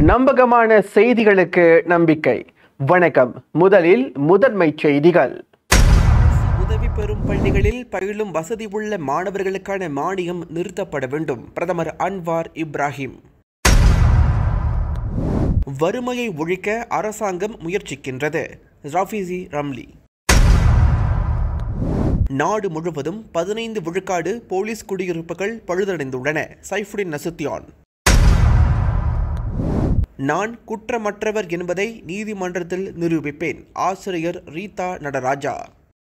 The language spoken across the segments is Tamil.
நம்பகமான செய்திகளுக்கு நம்பிக்கை வணக்கம் முதலில் முதன்மை செய்திகள் உதவி பெறும் பள்ளிகளில் பயிலும் வசதி உள்ள மாணவர்களுக்கான மானியம் நிறுத்தப்பட வேண்டும் பிரதமர் அன்வார் இப்ராஹிம் வறுமையை ஒழிக்க அரசாங்கம் முயற்சிக்கின்றது ராஃபிசி ரம்லி நாடு முழுவதும் பதினைந்து விழுக்காடு போலீஸ் குடியிருப்புகள் பழுதடைந்துள்ளன சைஃபுடின் நசுத்தியான் நான் குற்றமற்றவர் என்பதை நீதிமன்றத்தில் நிரூபிப்பேன் ஆசிரியர் ரீதா நடராஜா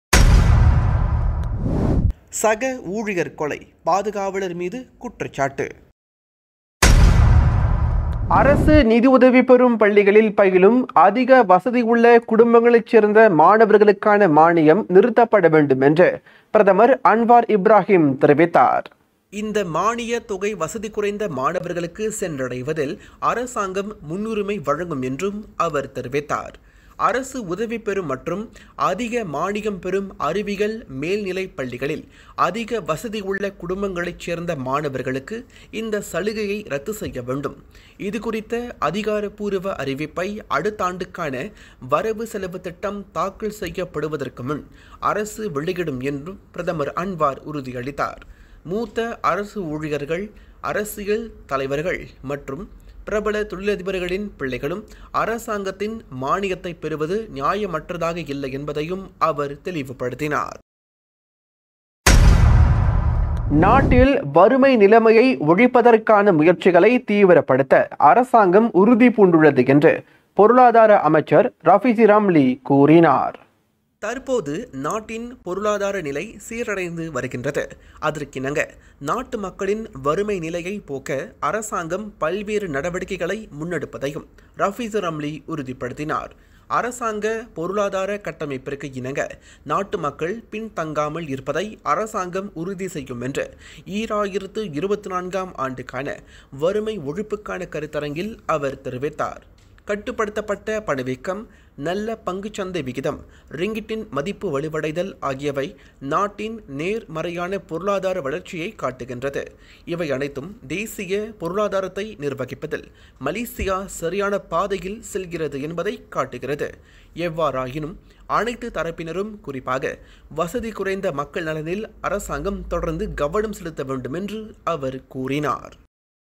சக ஊழியர் கொலை பாதுகாவலர் மீது குற்றச்சாட்டு அரசு நிதியுதவி பெறும் பள்ளிகளில் பயிலும் அதிக வசதி உள்ள குடும்பங்களைச் சேர்ந்த மாணவர்களுக்கான மானியம் நிறுத்தப்பட வேண்டும் என்று பிரதமர் அன்வார் இப்ராஹிம் தெரிவித்தார் இந்த மானிய தொகை வசதி குறைந்த மாணவர்களுக்கு சென்றடைவதில் அரசாங்கம் முன்னுரிமை வழங்கும் என்றும் அவர் தெரிவித்தார் அரசு உதவி பெறும் மற்றும் அதிக மானியம் பெறும் அறிவியல் மேல்நிலை பள்ளிகளில் அதிக வசதி உள்ள குடும்பங்களைச் சேர்ந்த மாணவர்களுக்கு இந்த சலுகையை ரத்து செய்ய வேண்டும் இது குறித்த அதிகாரப்பூர்வ அறிவிப்பை அடுத்த ஆண்டுக்கான வரவு செலவு திட்டம் தாக்கல் செய்யப்படுவதற்கு முன் அரசு வெளியிடும் என்றும் பிரதமர் அன்வார் உறுதியளித்தார் மூத்த அரசு ஊழியர்கள் அரசியல் தலைவர்கள் மற்றும் பிரபல தொழிலதிபர்களின் பிள்ளைகளும் அரசாங்கத்தின் மானியத்தை பெறுவது நியாயமற்றதாக இல்லை என்பதையும் அவர் தெளிவுபடுத்தினார் நாட்டில் வறுமை நிலைமையை ஒழிப்பதற்கான முயற்சிகளை தீவிரப்படுத்த அரசாங்கம் உறுதி பூண்டுள்ளது என்று பொருளாதார அமைச்சர் ரஃபிசி ராம்லி கூறினார் தற்போது நாட்டின் பொருளாதார நிலை சீரடைந்து வருகின்றது அதற்கிணங்க நாட்டு மக்களின் வறுமை நிலையை போக்க அரசாங்கம் பல்வேறு நடவடிக்கைகளை முன்னெடுப்பதையும் ரஃபீஸ் ரம்லி உறுதிப்படுத்தினார் அரசாங்க பொருளாதார கட்டமைப்பிற்கு இணங்க நாட்டு மக்கள் பின்தங்காமல் இருப்பதை அரசாங்கம் உறுதி செய்யும் என்று ஈராயிரத்து இருபத்தி நான்காம் ஆண்டுக்கான வறுமை ஒழிப்புக்கான கருத்தரங்கில் அவர் தெரிவித்தார் கட்டுப்படுத்தப்பட்ட பணவீக்கம் நல்ல பங்குச்சந்தை விகிதம் ரிங்கிட்டின் மதிப்பு வலுவடைதல் ஆகியவை நாட்டின் நேர்மறையான பொருளாதார வளர்ச்சியை காட்டுகின்றது இவை அனைத்தும் தேசிய பொருளாதாரத்தை நிர்வகிப்பதில் மலேசியா சரியான பாதையில் செல்கிறது என்பதை காட்டுகிறது எவ்வாறாயினும் அனைத்து தரப்பினரும் குறிப்பாக வசதி குறைந்த மக்கள் நலனில் அரசாங்கம் தொடர்ந்து கவனம் செலுத்த வேண்டும் என்று அவர் கூறினார்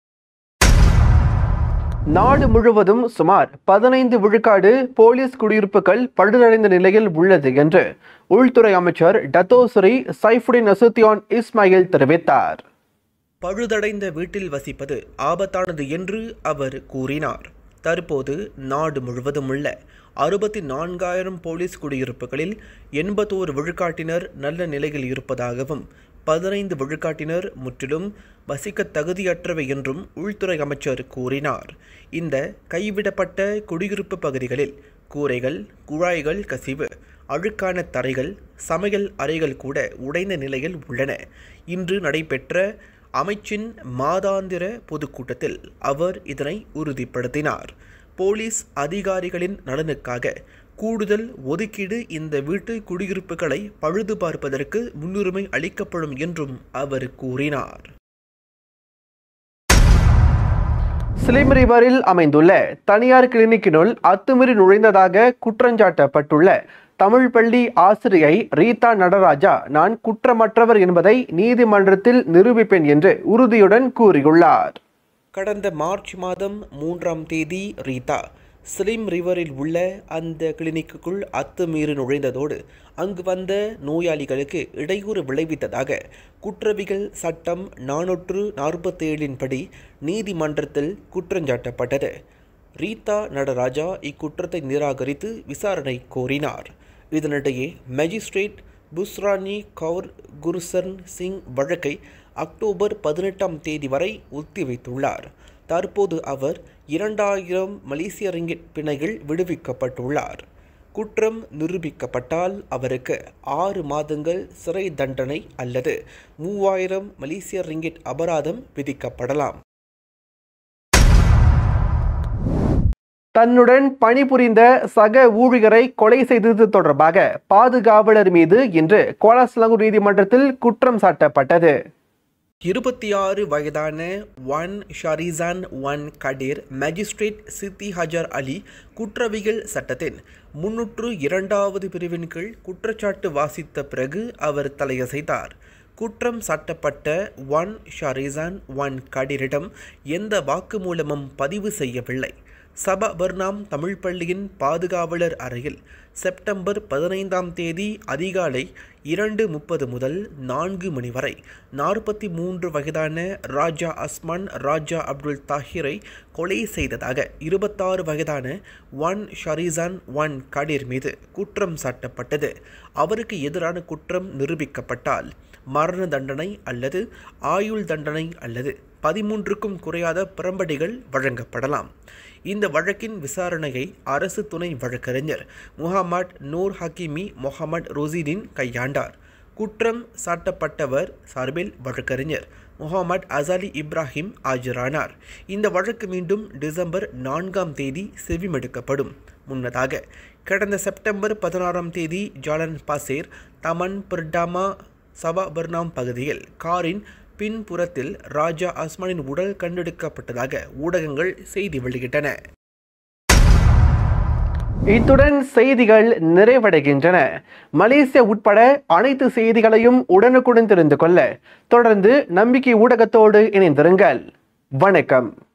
நாடு முழுவதும் சுமார் பதினைந்து விழுக்காடு போலீஸ் குடியிருப்புகள் பழுதடைந்த நிலையில் உள்ளது என்று உள்துறை அமைச்சர் டத்தோஸ்ரீ சைஃபுடின் அசுத்தியான் இஸ்மாயில் தெரிவித்தார் பழுதடைந்த வீட்டில் வசிப்பது ஆபத்தானது என்று அவர் கூறினார் தற்போது நாடு முழுவதும் உள்ள அறுபத்தி நான்காயிரம் போலீஸ் குடியிருப்புகளில் எண்பத்தோரு விழுக்காட்டினர் நல்ல நிலையில் இருப்பதாகவும் பதினைந்து விழுக்காட்டினர் முற்றிலும் வசிக்க தகுதியற்றவை என்றும் உள்துறை அமைச்சர் கூறினார் இந்த கைவிடப்பட்ட குடியிருப்பு பகுதிகளில் கூரைகள் குழாய்கள் கசிவு அழுக்கான தரைகள் சமையல் அறைகள் கூட உடைந்த நிலையில் உள்ளன இன்று நடைபெற்ற அமைச்சின் மாதாந்திர பொதுக்கூட்டத்தில் அவர் இதனை உறுதிப்படுத்தினார் போலீஸ் அதிகாரிகளின் நலனுக்காக கூடுதல் ஒதுக்கீடு இந்த வீட்டு குடியிருப்புகளை பழுது பார்ப்பதற்கு முன்னுரிமை அளிக்கப்படும் என்றும் அவர் கூறினார் ஸ்லிம் ரிவரில் அமைந்துள்ள தனியார் கிளினிக்கினுள் அத்துமீறி நுழைந்ததாக குற்றஞ்சாட்டப்பட்டுள்ள தமிழ் பள்ளி ஆசிரியை ரீதா நடராஜா நான் குற்றமற்றவர் என்பதை நீதிமன்றத்தில் நிரூபிப்பேன் என்று உறுதியுடன் கூறியுள்ளார் கடந்த மார்ச் மாதம் மூன்றாம் தேதி ரீதா ஸ்லிம் ரிவரில் உள்ள அந்த கிளினிக்குள் அத்துமீறி நுழைந்ததோடு அங்கு வந்த நோயாளிகளுக்கு இடையூறு விளைவித்ததாக குற்றவியல் சட்டம் நானூற்று நாற்பத்தேழின் படி நீதிமன்றத்தில் குற்றஞ்சாட்டப்பட்டது ரீதா நடராஜா இக்குற்றத்தை நிராகரித்து விசாரணை கோரினார் இதனிடையே மேஜிஸ்ட்ரேட் புஸ்ரானி கவுர் குருசர்ன் சிங் வழக்கை அக்டோபர் பதினெட்டாம் தேதி வரை ஒத்திவைத்துள்ளார் தற்போது அவர் இரண்டாயிரம் மலேசிய ரிங்கிட் பிணையில் விடுவிக்கப்பட்டுள்ளார் குற்றம் நிரூபிக்கப்பட்டால் அவருக்கு ஆறு மாதங்கள் சிறை தண்டனை அல்லது மூவாயிரம் மலேசிய ரிங்கிட் அபராதம் விதிக்கப்படலாம் தன்னுடன் பணிபுரிந்த சக ஊழியரை கொலை செய்தது தொடர்பாக பாதுகாவலர் மீது இன்று கோலாஸ்லங்கூர் நீதிமன்றத்தில் குற்றம் சாட்டப்பட்டது இருபத்தி ஆறு வயதான Wan Sharizan Wan Kadir magistrate Siti Hajar அலி குற்றவியல் சட்டத்தின் முன்னூற்று இரண்டாவது பிரிவின் கீழ் குற்றச்சாட்டு வாசித்த பிறகு அவர் தலையசைத்தார் குற்றம் சாட்டப்பட்ட ஒன் ஷரிசான் ஒன் கடீரிடம் எந்த வாக்குமூலமும் பதிவு செய்யவில்லை சபா பர்னாம் தமிழ் பள்ளியின் பாதுகாவலர் அறையில் செப்டம்பர் பதினைந்தாம் தேதி அதிகாலை இரண்டு முப்பது முதல் நான்கு மணி வரை நாற்பத்தி மூன்று வயதான ராஜா அஸ்மான் ராஜா அப்துல் தாஹிரை கொலை செய்ததாக இருபத்தாறு வயதான ஒன் ஷரிசான் ஒன் கடீர் மீது குற்றம் சாட்டப்பட்டது அவருக்கு எதிரான குற்றம் நிரூபிக்கப்பட்டால் மரண தண்டனை அல்லது ஆயுள் தண்டனை அல்லது பதிமூன்றுக்கும் குறையாத பிரம்படிகள் வழங்கப்படலாம் இந்த வழக்கின் விசாரணையை அரசு துணை வழக்கறிஞர் Mohamad Nor Hakimi Mohamad Rosidin கையாண்டார் குற்றம் சாட்டப்பட்டவர் சார்பில் வழக்கறிஞர் முகமது அசாலி இப்ராஹிம் ஆஜரானார் இந்த வழக்கு மீண்டும் டிசம்பர் நான்காம் தேதி செவிமெடுக்கப்படும் முன்னதாக கடந்த செப்டம்பர் பதினாறாம் தேதி ஜாலன் பாசேர் தமன் பிர்டாமா சபா பர்னாம் பகுதியில் காரின் பின்புறத்தில் ராஜா அஸ்மானின் உடல் கண்டெடுக்கப்பட்டதாக ஊடகங்கள் செய்தி வெளியிட்டன இத்துடன் செய்திகள் நிறைவடைகின்றன மலேசியா உட்பட அனைத்து செய்திகளையும் உடனுக்குடன் தெரிந்து கொள்ள தொடர்ந்து நம்பிக்கை ஊடகத்தோடு இணைந்திருங்கள் வணக்கம்